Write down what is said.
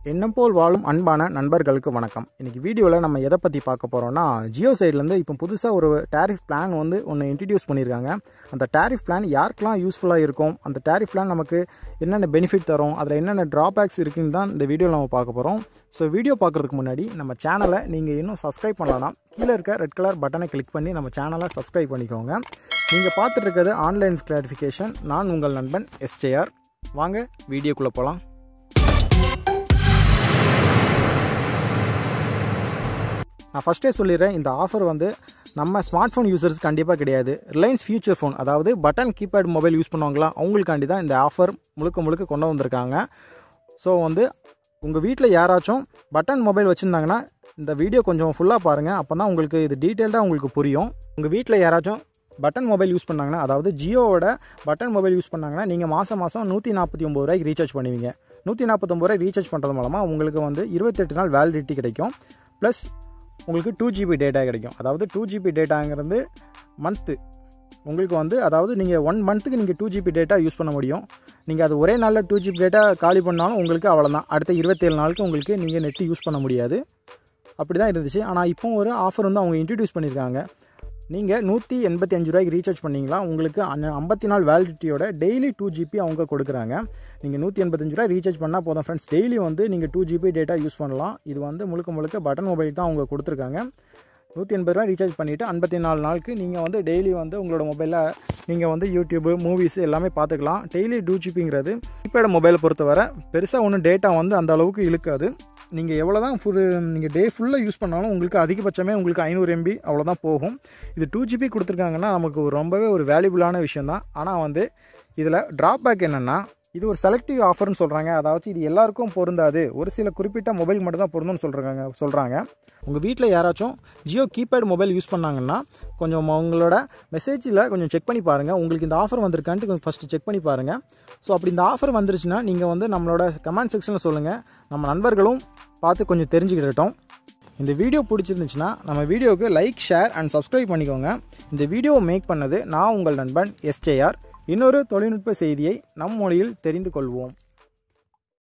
எண்ணம் போல் வாழும் அன்பான நண்பர்களுக்கு வணக்கம் இன்றைக்கி வீடியோவில் நம்ம எதை பற்றி பார்க்க போகிறோம்னா ஜியோ சைட்லேருந்து இப்போ புதுசாக ஒரு டேரிஃப் பிளான் வந்து ஒன்று இன்ட்ரடியூஸ் பண்ணியிருக்காங்க அந்த டேரிஃப் பிளான் யாருக்கெல்லாம் யூஸ்ஃபுல்லாக இருக்கும் அந்த டேரிஃப் பிளான் நமக்கு என்னென்ன பெனிஃபிட் தரும் அதில் என்னென்ன ட்ராபேக்ஸ் இருக்குன்னு தான் இந்த வீடியோவில் நம்ம பார்க்க போகிறோம் ஸோ வீடியோ பார்க்குறதுக்கு முன்னாடி நம்ம சேனலை நீங்கள் இன்னும் சப்ஸ்கிரைப் பண்ணலாம்னா கீழே இருக்க ரெட் கலர் பட்டனை கிளிக் பண்ணி நம்ம சேனலை சப்ஸ்கிரைப் பண்ணிக்கோங்க நீங்கள் பார்த்துட்டு இருக்கிறது ஆன்லைன் கிளாரிஃபிகேஷன் நான் உங்கள் நண்பன் எஸ்ஜேஆர் வாங்க வீடியோக்குள்ளே போகலாம் நான் ஃபஸ்ட்டே சொல்லிடுறேன் இந்த ஆஃபர் வந்து நம்ம ஸ்மார்ட் ஃபோன் யூசர்ஸ் கண்டிப்பாக கிடையாது ரிலையன்ஸ் ஃபியூச்சர் ஃபோன் அதாவது பட்டன் கீபேட் மொபைல் யூஸ் பண்ணுவாங்களா அவங்களுக்காண்டி தான் இந்த ஆஃபர் முழுக்க முழுக்க கொண்டு வந்திருக்காங்க ஸோ வந்து உங்கள் வீட்டில் யாராச்சும் பட்டன் மொபைல் வச்சுருந்தாங்கன்னா இந்த வீடியோ கொஞ்சம் ஃபுல்லாக பாருங்கள் அப்போ தான் உங்களுக்கு இது டீட்டெயில்டாக உங்களுக்கு புரியும் உங்கள் வீட்டில் யாராச்சும் பட்டன் மொபைல் யூஸ் பண்ணாங்கன்னா அதாவது ஜியோவோட பட்டன் மொபைல் யூஸ் பண்ணாங்கன்னா நீங்கள் மாதம் மாதம் நூற்றி நாற்பத்தி ஒம்பது ரூபாய்க்கு ரீசார்ஜ் பண்ணுவீங்க நூற்றி நாற்பத்தொம்பது ரூபாய் ரீசார்ஜ் பண்ணுறது மூலமாக உங்களுக்கு வந்து இருபத்தெட்டு நாள் வேலிடிட்டி கிடைக்கும் ப்ளஸ் உங்களுக்கு டூ ஜிபி டேட்டா கிடைக்கும் அதாவது டூ ஜிபி டேட்டாங்கிறது மந்த்து உங்களுக்கு வந்து அதாவது நீங்கள் ஒன் மந்த்துக்கு நீங்கள் டூ ஜிபி டேட்டா யூஸ் பண்ண முடியும் நீங்கள் அது ஒரே நாளில் டூ ஜிபி டேட்டா காலி பண்ணாலும் உங்களுக்கு அவ்வளோதான் அடுத்த இருபத்தேழு நாளுக்கு உங்களுக்கு நீங்கள் நெட்டு யூஸ் பண்ண முடியாது அப்படி தான் இருந்துச்சு ஆனால் இப்போ ஒரு ஆஃபர் வந்து அவங்க இன்ட்ரடியூஸ் பண்ணியிருக்காங்க நீங்கள் நூற்றி எண்பத்தி அஞ்சு ரூபாய்க்கு ரீசார்ஜ் பண்ணிங்களா உங்களுக்கு ஐம்பத்தி நாள் வேலிடிட்டியோட டெய்லி டூ ஜிபி அவங்க கொடுக்குறாங்க நீங்கள் நூற்றி எண்பத்தஞ்சு ரூபாய் ரீசார்ஜ் பண்ணால் போதும் ஃப்ரெண்ட்ஸ் டெய்லி வந்து நீங்கள் டூ ஜிபி டேட்டா யூஸ் பண்ணலாம் இது வந்து முழுக்க முழுக்க பட்டன் மொபைல் தான் அவங்க கொடுத்துருக்காங்க நூற்றி எண்பது ரூபா ரீசார்ஜ் பண்ணிவிட்டு ஐம்பத்தி நாலு நாளுக்கு நீங்கள் வந்து டெய்லி வந்து உங்களோட மொபைலில் நீங்கள் வந்து யூடியூப்பு மூவிஸ் எல்லாமே பார்த்துக்கலாம் டெய்லி டூ ஜிபிங்கிறது கீபேட் மொபைலை பொறுத்தவரை பெருசாக ஒன்றும் டேட்டா வந்து அந்த அளவுக்கு இழுக்காது நீங்கள் எவ்வளோ தான் ஃபுல் நீங்கள் டே ஃபுல்லாக யூஸ் பண்ணாலும் உங்களுக்கு அதிகபட்சமே உங்களுக்கு ஐநூறு எம்பி அவ்வளோதான் போகும் இது டூ ஜிபி கொடுத்துருக்காங்கன்னா நமக்கு ஒரு ரொம்பவே ஒரு வேல்யூபிளான விஷயம் தான் ஆனால் வந்து இதில் ட்ராபேக் என்னென்னா இது ஒரு செலக்டிவ் ஆஃபர்னு சொல்கிறாங்க அதாவது இது எல்லாருக்கும் பொருந்தாது ஒரு சில குறிப்பிட்ட மொபைல் மட்டும் தான் பொருந்தும்னு சொல்கிறாங்க சொல்கிறாங்க உங்கள் வீட்டில் யாராச்சும் ஜியோ கீபேட் மொபைல் யூஸ் பண்ணாங்கன்னா கொஞ்சம் உங்களோட மெசேஜில் கொஞ்சம் செக் பண்ணி பாருங்கள் உங்களுக்கு இந்த ஆஃபர் வந்திருக்கான்ட்டு கொஞ்சம் ஃபஸ்ட்டு செக் பண்ணி பாருங்கள் ஸோ அப்படி இந்த ஆஃபர் வந்துருச்சுன்னா நீங்கள் வந்து நம்மளோட கமெண்ட் செக்ஷனில் சொல்லுங்கள் நம்ம நண்பர்களும் பார்த்து கொஞ்சம் தெரிஞ்சுக்கிட்டோம் இந்த வீடியோ பிடிச்சிருந்துச்சுன்னா நம்ம வீடியோவுக்கு லைக் ஷேர் அண்ட் சப்ஸ்கிரைப் பண்ணிக்கோங்க இந்த வீடியோவை மேக் பண்ணது நான் உங்கள் நண்பன் எஸ்ஜேஆர் இன்னொரு தொழில்நுட்ப செய்தியை நம் மொழியில் தெரிந்து கொள்வோம்